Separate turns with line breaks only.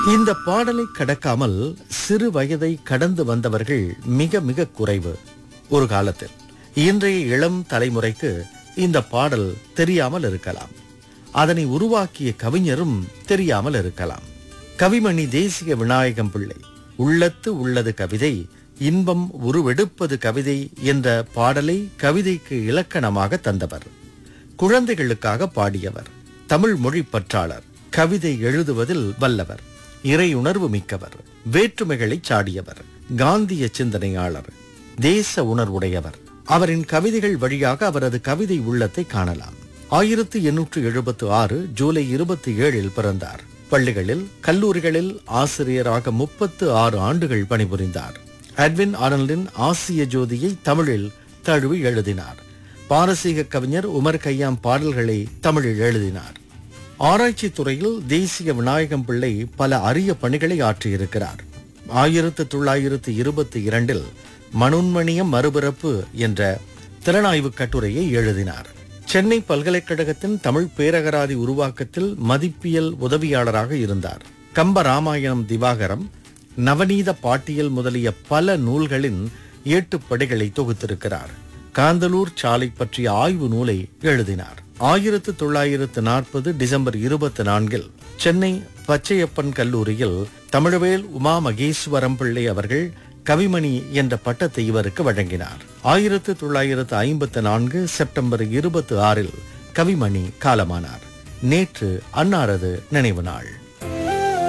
இந்த பாடலை கடக்காமல் சிறு வயதை கடந்து வந்தவர்கள் மிக மிக குறைவு ஒரு காலத்தில் இன்றைய இளம் தலைமுறைக்கு இந்த பாடல் தெரியாமல் இருக்கலாம் அதனை உருவாக்கிய கவிஞரும் தெரியாமல் இருக்கலாம் கவிமணி தேசிய விநாயகம் பிள்ளை உள்ளத்து உள்ளது கவிதை இன்பம் உருவெடுப்பது கவிதை என்ற பாடலை கவிதைக்கு இலக்கணமாக தந்தவர் குழந்தைகளுக்காக பாடியவர் தமிழ் மொழி பற்றாளர் கவிதை எழுதுவதில் வல்லவர் இறையுணர்வு மிக்கவர் வேற்றுமைகளை சாடியவர் காந்திய சிந்தனையாளர் தேச உணர்வுடையவர் அவரின் கவிதைகள் வழியாக அவரது கவிதை உள்ளத்தை காணலாம் ஆயிரத்து எண்ணூற்று எழுபத்து ஆறு ஜூலை இருபத்தி ஏழில் பிறந்தார் பள்ளிகளில் கல்லூரிகளில் ஆசிரியராக முப்பத்து ஆறு ஆண்டுகள் பணிபுரிந்தார் அட்வின் ஆனல்டின் ஆசிய ஜோதியை தமிழில் தழுவி எழுதினார் பாரசீக கவிஞர் உமர் கய்யாம் பாடல்களை தமிழில் எழுதினார் ஆராய்ச்சி துறையில் தேசிய விநாயகம் பிள்ளை பல அரிய பணிகளை ஆற்றியிருக்கிறார் ஆயிரத்து தொள்ளாயிரத்து இருபத்தி இரண்டில் மனோன்மணியம் மறுபிறப்பு என்ற திறனாய்வு கட்டுரையை எழுதினார் சென்னை பல்கலைக்கழகத்தின் தமிழ் பேரகராதி உருவாக்கத்தில் மதிப்பியல் உதவியாளராக இருந்தார் கம்ப ராமாயணம் திவாகரம் நவநீத பாட்டியல் முதலிய பல நூல்களின் ஏட்டுப்படைகளை தொகுத்திருக்கிறார் காந்தலூர் சாலை பற்றிய ஆய்வு நூலை எழுதினார் ஆயிரத்து தொள்ளாயிரத்து நாற்பது டிசம்பர் இருபத்தி நான்கில் சென்னை பச்சையப்பன் கல்லூரியில் தமிழவேல் உமா மகேஸ்வரம் பிள்ளை அவர்கள் கவிமணி என்ற பட்டத்தை இவருக்கு வழங்கினார் ஆயிரத்து தொள்ளாயிரத்து ஐம்பத்து நான்கு செப்டம்பர் இருபத்தி ஆறில் கவிமணி காலமானார் நேற்று அன்னாரது நினைவு நாள்